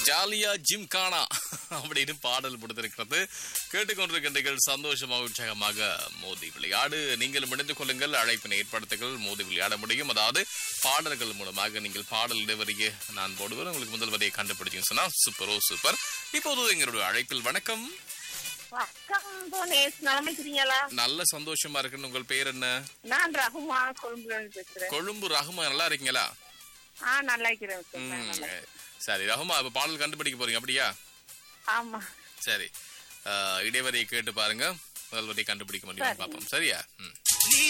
ஜாலியா ஜிம் கானா அப்படின்னு பாடல் கொடுத்திருக்கிறது கேட்டுக்கொண்டிருக்கின்றீர்கள் சந்தோஷமாக உற்சாகமாக மோதி விளையாடு நீங்கள் முடிந்து கொள்ளுங்கள் அழைப்பினை ஏற்படுத்துங்கள் மோதி விளையாட முடியும் அதாவது பாடல்கள் மூலமாக நீங்கள் பாடல் இடைவெளியே நான் போடுவேன் உங்களுக்கு முதல் வரையை கண்டுபிடிச்சிங்க சொன்னா சூப்பரோ சூப்பர் இப்போது எங்களுடைய அழைப்பில் வணக்கம் வணக்கம் போனேஸ் நலமைக்கிறீங்களா நல்ல சந்தோஷமா இருக்குன்னு உங்கள் பேர் என்ன நான் ரகுமா கொழும்புல இருந்து பேசுறேன் கொழும்பு ரகுமா நல்லா இருக்கீங்களா ஆ நல்லா இருக்கிறேன் சார், நான் ம், நல்லா இருக்கிறேன். சரி ரகுமா இப்ப பாடல் கண்டுபிடிக்க போறீங்க அப்படியா ஆமா சரி அஹ், இடைவெளியை கேட்டு பாருங்க முதல் வரையை கண்டுபிடிக்க முடியும் பார்ப்போம் சரியா ம் நீ